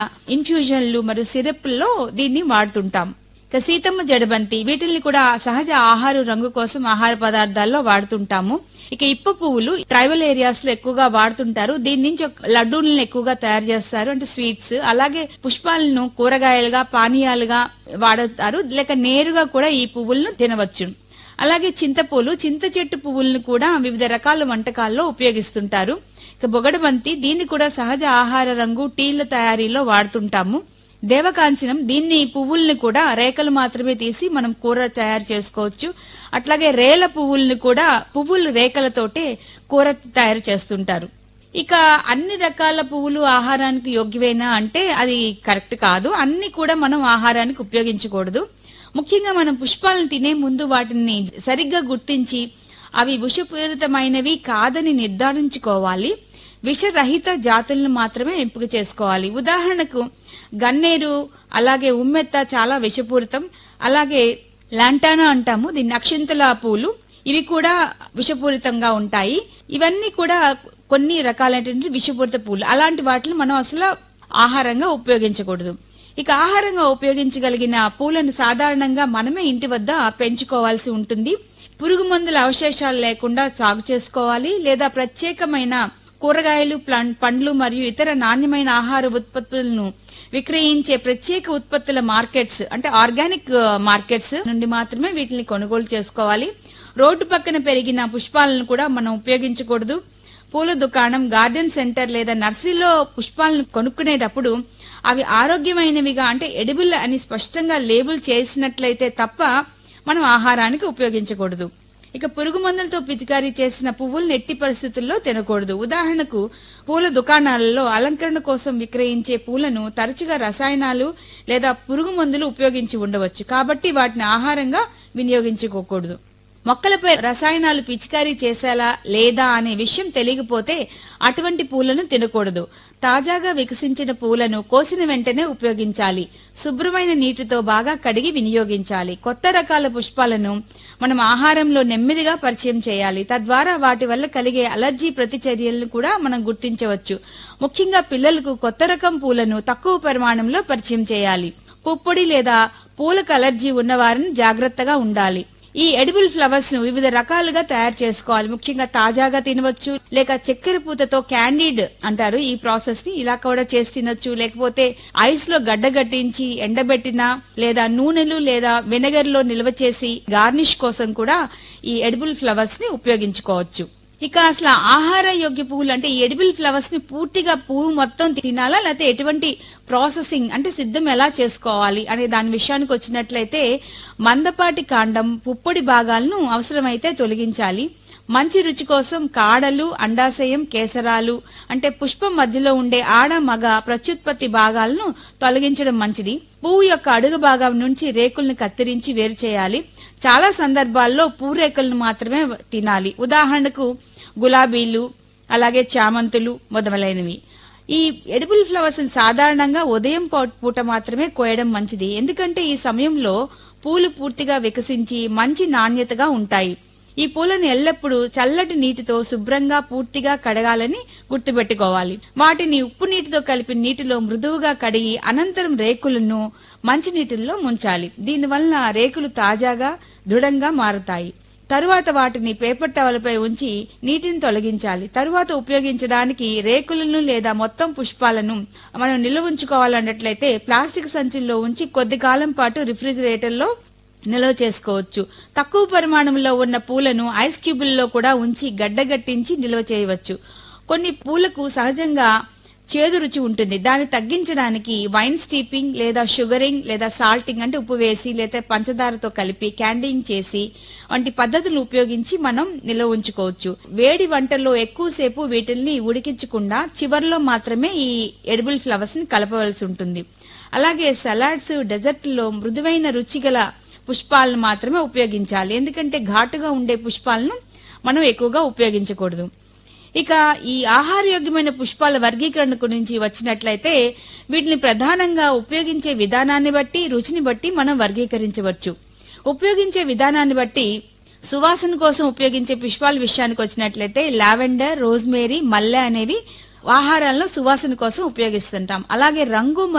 ఇన్ఫ్యూజన్లు మరియు సిరప్ల్లో దీన్ని వాడుతుంటాం ఇక సీతమ్మ జడబంతి వీటిల్ని కూడా సహజ ఆహార రంగు కోసం ఆహార పదార్థాల్లో వాడుతుంటాము ఇక ఇప్ప పువ్వులు ట్రైబల్ ఏరియాస్ లో ఎక్కువగా వాడుతుంటారు దీని నుంచి ఒక లడ్డూలను ఎక్కువగా తయారు చేస్తారు అంటే స్వీట్స్ అలాగే పుష్పాలను కూరగాయలుగా పానీయాలుగా వాడుతారు లేక నేరుగా కూడా ఈ పువ్వులను తినవచ్చు అలాగే చింతపూలు చింత చెట్టు పువ్వులను కూడా వివిధ రకాల వంటకాల్లో ఉపయోగిస్తుంటారు ఇక బొగడబంతి దీన్ని కూడా సహజ ఆహార రంగు టీల తయారీలో వాడుతుంటాము దేవకాంచనం దీన్ని పువ్వుల్ని కూడా రేకలు మాత్రమే తీసి మనం కూర తయారు చేసుకోవచ్చు అట్లాగే రేల పువ్వుల్ని కూడా పువ్వులు రేకలతోటే కూర తయారు చేస్తుంటారు ఇక అన్ని రకాల పువ్వులు ఆహారానికి యోగ్యమేనా అంటే అది కరెక్ట్ కాదు అన్ని కూడా మనం ఆహారానికి ఉపయోగించకూడదు ముఖ్యంగా మనం పుష్పాలను తినే ముందు వాటిని సరిగ్గా గుర్తించి అవి విషపూరితమైనవి కాదని నిర్ధారించుకోవాలి విషరహిత జాతులను మాత్రమే ఎంపిక చేసుకోవాలి ఉదాహరణకు గన్నేరు అలాగే ఉమ్మెత్త చాలా విషపూరితం అలాగే లాంటానా అంటాము దీన్ని అక్షింతల పూలు ఇవి కూడా విషపూరితంగా ఉంటాయి ఇవన్నీ కూడా కొన్ని రకాలైనటువంటి విషపూరిత పూలు అలాంటి వాటిని మనం అసలు ఆహారంగా ఉపయోగించకూడదు ఇక ఆహారంగా ఉపయోగించగలిగిన పూలను సాధారణంగా మనమే ఇంటి వద్ద పెంచుకోవాల్సి ఉంటుంది పురుగు మందుల అవశేషాలు లేకుండా సాగు చేసుకోవాలి లేదా ప్రత్యేకమైన కూరగాయలు ప్లాన్- పండ్లు మరియు ఇతర నాణ్యమైన ఆహార ఉత్పత్తులను విక్రయించే ప్రత్యేక ఉత్పత్తుల మార్కెట్స్ అంటే ఆర్గానిక్ ఆ, మార్కెట్స్ నుండి మాత్రమే వీటిని కొనుగోలు చేసుకోవాలి రోడ్డు పక్కన పెరిగిన పుష్పాలను కూడా మనం ఉపయోగించకూడదు పూల దుకాణం గార్డెన్ సెంటర్ లేదా నర్సరీలో పుష్పాలను కొనుక్కునేటప్పుడు అవి ఆరోగ్యమైనవిగా అంటే ఎడిబుల్ అని స్పష్టంగా లేబుల్ చేసినట్లయితే తప్ప మనం ఆహారానికి ఉపయోగించకూడదు ఇక పురుగు మందులతో పిచికారీ చేసిన పువ్వులను ఎట్టి పరిస్థితుల్లో తినకూడదు ఉదాహరణకు పూల దుకాణాలలో అలంకరణ కోసం విక్రయించే పూలను తరచుగా రసాయనాలు లేదా పురుగు మందులు ఉపయోగించి ఉండవచ్చు కాబట్టి వాటిని ఆహారంగా వినియోగించుకోకూడదు మొక్కలపై రసాయనాలు పిచికారీ చేసేలా లేదా అనే విషయం తెలియకపోతే అటువంటి పూలను తినకూడదు తాజాగా వికసించిన పూలను కోసిన వెంటనే ఉపయోగించాలి శుభ్రమైన నీటితో బాగా కడిగి వినియోగించాలి కొత్త రకాల పుష్పాలను మనం ఆహారంలో నెమ్మదిగా పరిచయం చేయాలి తద్వారా వాటి వల్ల కలిగే అలర్జీ ప్రతిచర్యలను కూడా మనం గుర్తించవచ్చు ముఖ్యంగా పిల్లలకు కొత్త రకం పూలను తక్కువ పరిమాణంలో పరిచయం చేయాలి పుప్పొడి లేదా పూలకు అలర్జీ ఉన్నవారిని జాగ్రత్తగా ఉండాలి ఈ ఎడిబుల్ ఫ్లవర్స్ ను వివిధ రకాలుగా తయారు చేసుకోవాలి ముఖ్యంగా తాజాగా తినవచ్చు లేక చక్కెర పూతతో క్యాండీడ్ అంటారు ఈ ప్రాసెస్ ని ఇలా కూడా చేసి తినొచ్చు లేకపోతే ఐస్ లో గడ్డగట్టించి ఎండబెట్టిన లేదా నూనెలు లేదా వెనగర్ లో నిల్వ చేసి గార్నిష్ కోసం కూడా ఈ ఎడిబుల్ ఫ్లవర్స్ ని ఉపయోగించుకోవచ్చు ఇక అసలు ఆహార యోగ్య పువ్వులు అంటే ఈ ఎడిబుల్ ఫ్లవర్స్ ని పూర్తిగా పువ్వు మొత్తం తినాలా లేకపోతే ఎటువంటి ప్రాసెసింగ్ అంటే సిద్ధం ఎలా చేసుకోవాలి అనే దాని విషయానికి వచ్చినట్లయితే మందపాటి కాండం పుప్పొడి భాగాలను అవసరమైతే తొలగించాలి మంచి రుచి కోసం కాడలు అండాశయం కేసరాలు అంటే పుష్పం మధ్యలో ఉండే ఆడ మగ ప్రత్యుత్పత్తి భాగాలను తొలగించడం మంచిది పువ్వు యొక్క అడుగు భాగం నుంచి రేకుల్ని కత్తిరించి వేరు చేయాలి చాలా సందర్భాల్లో పూరేకులను మాత్రమే తినాలి ఉదాహరణకు గులాబీలు అలాగే చామంతులు మొదలైనవి ఈ ఎడిబుల్ ఫ్లవర్స్ సాధారణంగా ఉదయం పూ- పూట మాత్రమే కోయడం మంచిది ఎందుకంటే ఈ సమయంలో పూలు పూర్తిగా వికసించి మంచి నాణ్యతగా ఉంటాయి ఈ పూలను ఎల్లప్పుడూ చల్లటి నీటితో శుభ్రంగా పూర్తిగా కడగాలని గుర్తుపెట్టుకోవాలి వాటిని ఉప్పు నీటితో కలిపి నీటిలో మృదువుగా కడిగి అనంతరం రేకులను మంచినీటిలో ముంచాలి దీనివల్ల రేకులు తాజాగా దృఢంగా మారుతాయి తరువాత వాటిని పేపర్ టవలపై ఉంచి నీటిని తొలగించాలి తరువాత ఉపయోగించడానికి రేకులను లేదా మొత్తం పుష్పాలను మనం నిల్వ ఉంచుకోవాలన్నట్లయితే ప్లాస్టిక్ సంచుల్లో ఉంచి కొద్ది కాలం పాటు రిఫ్రిజిరేటర్లో నిల్వ చేసుకోవచ్చు తక్కువ పరిమాణంలో ఉన్న పూలను ఐస్ క్యూబుల్లో కూడా ఉంచి గడ్డగట్టించి నిల్వ చేయవచ్చు కొన్ని పూలకు సహజంగా చేదు రుచి ఉంటుంది దాన్ని తగ్గించడానికి వైన్ స్టీపింగ్ లేదా షుగరింగ్ లేదా సాల్టింగ్ అంటే ఉప్పు వేసి లేదా పంచదారతో కలిపి క్యాండింగ్ చేసి వంటి పద్ధతులు ఉపయోగించి మనం నిల్వ ఉంచుకోవచ్చు వేడి వంటల్లో ఎక్కువసేపు వీటిల్ని ఉడికించకుండా చివర్లో మాత్రమే ఈ ఎడిబుల్ ఫ్లవర్స్ ని కలపవలసి ఉంటుంది అలాగే సలాడ్స్ డెజర్ట్ లో మృదువైన రుచిగల పుష్పాలను మాత్రమే ఉపయోగించాలి ఎందుకంటే ఘాటుగా ఉండే పుష్పాలను మనం ఎక్కువగా ఉపయోగించకూడదు ఇక ఈ ఆహారయోగ్యమైన పుష్పాల వర్గీకరణ గురించి వచ్చినట్లయితే వీటిని ప్రధానంగా ఉపయోగించే విధానాన్ని బట్టి రుచిని బట్టి మనం వర్గీకరించవచ్చు ఉపయోగించే విధానాన్ని బట్టి సువాసన కోసం ఉపయోగించే పుష్పాల విషయానికి వచ్చినట్లయితే లావెండర్ రోజ్మేరీ మల్లె అనేవి ఆహారాలను సువాసన కోసం ఉపయోగిస్తుంటాం అలాగే రంగు